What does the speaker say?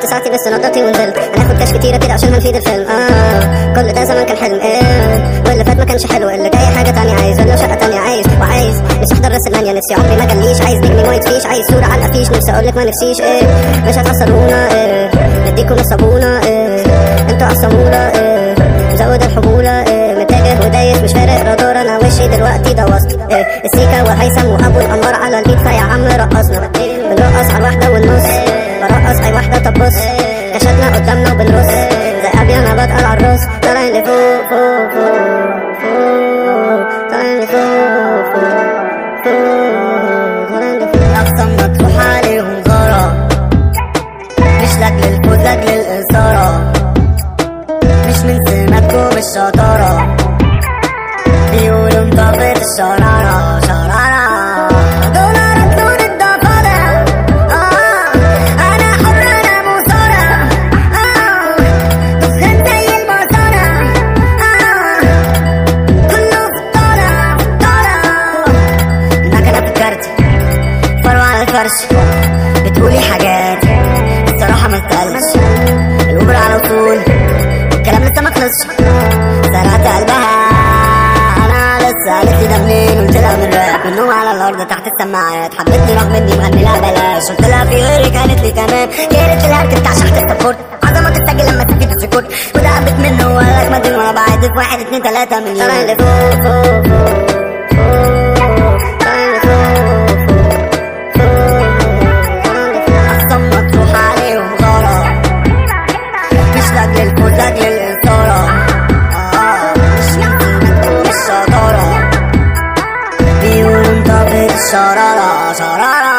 ساعتي بس نضرتي ونزلت هناخد كاش كتيرة كده عشان هنفيد الفيلم اه كل ده زمان كان حلم ايه واللي فات ما كانش حلو اللي جاي حاجة تانية عايز ولا شقة تانية عايز وعايز مش احضر راس المانيا نفسي عمري ما جاليش عايز نجمي ما يطفيش عايز صورة على الافيش نفسي اقولك ما نفسيش ايه مش هتعصرونا ايه نديكوا نصابونا ايه انتوا عصمونا ايه مزود الحمولة ايه متاجر ودايس مش فارق رادار انا وشي دلوقتي ده وسط ايه السيكا وهيثم وابو الانوار على البيت فيا عم رقصنا بنرقص على الواحدة والنص برقص اي واحدة طب بص كشتنا قدامنا وبنرص زي ابي انا بتقل على الراس طالعين لفوق فوق فوق فوق طالعين لفوق فوق فوق طالعين لفوق أقسم مطروح عليهم غارة مش لاجل الفوز لاجل الإثارة مش من سماتكم الشطارة بيقولوا انطفت الشرارة شرارة دولارات لون الضفادع آه أنا حر أنا مثارة آه دخان زي المسارة آه كله في الطالع في الطالع المكنة بتكرت فروة على الفرش بتقولي حاجات الصراحة ما استقلش الأوبر على طول الكلام لسه ما خلصش سرقت قلبها أنا لسه قالت لي ده منين قلت لها من راب من نوم على الأرض تحت السماعات حبتني رغم إني مغني لا بلاش قلت لها في غيرك قالت لي تمام يا ريت الهرك بتاع شحت السبورت عظمة تتسجل لما تدي في السكوت وده قبت منه وقال لك مدين وأنا بعد في واحد اتنين تلاتة مليون طالعين لفوق فوق فوق فوق طالعين لفوق فوق فوق أقسم مطروح عليهم غارة مش لاجل الفوز لاجل الإثارة آه مش من سماتكم الشطارة بيقولوا انطفت الشرارة شرارة